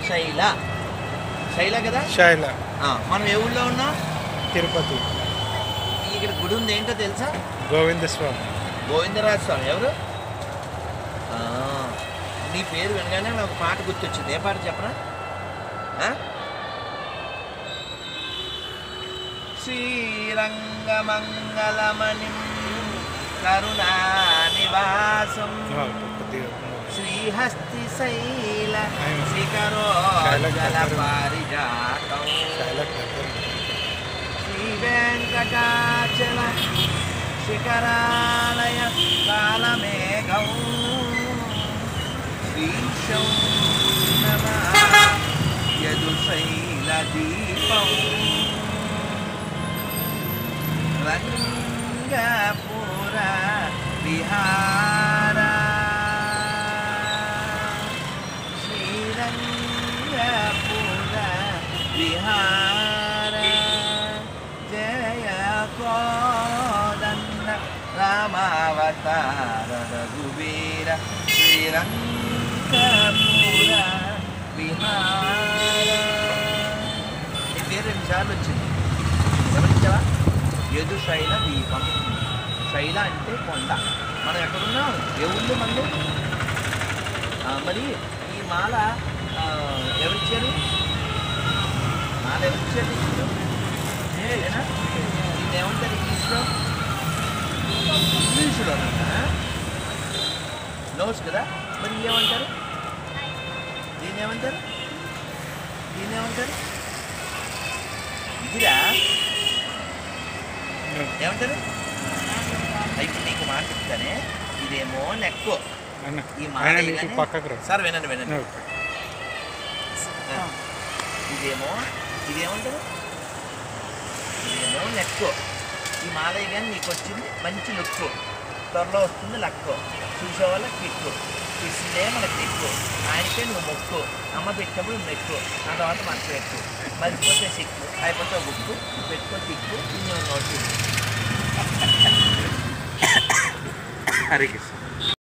శైల శైల కదా శైల ఆ, మనం ఏ ఊళ్ళో ఉన్నాం తిరుపతి ఇక్కడ గుడి ఉంది ఏంటో తెలుసా గోవింద స్వామి గోవిందరాజ స్వామి ఎవరు ఆ, నీ పేరు వినగానే నాకు పాట గుర్తొచ్చింది ఏ పాట చెప్పరా ఆ? శ్రీరంగమంగళమణిం కరుణానివాసం ఆ, కొద్దిగా శ్రీహస్తి శైల ఆయన శిఖరోజ్జల శైల పారిజాతం శైల దగ్గర శ్రీ వెంకటాచల శిఖరాలయ కాలమేఘం శ్రీశం నమ యదుశైల దీపం రంగపుర విహార శ్రీరంగపుర విహార జయ కోదన్న రామావతార రఘువీర శ్రీరంగపుర విహార ఈ పేరు రెండు సార్లు వచ్చింది గమనించావా యదు శైల దీపం శైల అంటే కొండ మనం ఎక్కడున్నాం ఏ ఊళ్ళో మనది ఆ, మరి ఈ మాల ఆ, ఎవరిచ్చారు మాల ఎవరిచ్చారు ఏనా దీన్ని ఏమంటారు ఇంగ్లీష్లో ఇంగ్లీషులో నోట్స్ కదా మరి ఏమంటారు దీన్ని ఏమంటారు దీన్ని ఏమంటారు ఇదిరా ఏమంటారు అయితే నీకు మాట చెప్తానే ఇదేమో నెక్కు అన్న ఈ ఆయన మాట నీకు పక్కకు రా సార్ వినండి వినండి ఓకే. ఆ. ఇదేమో ఇదేమంటారు ఇదేమో నెక్కు ఈ మాలయ్య కానీ నీకు వచ్చింది మంచి లుక్కు త్వరలో వస్తుంది లక్కు చూసే వాళ్ళకి కిక్కు చూసిందే మనకి కిక్కు ఆయనకే నువ్వు మొక్కు అమ్మ పెట్టినప్పుడు మెక్కు ఆ తర్వాత మనకు ఎక్కు మర్చిపోతే సిక్కు అయిపోతే ఒక బుక్కు పెట్టుకో కిక్కు నువ్వు నోటు హరే కృష్ణ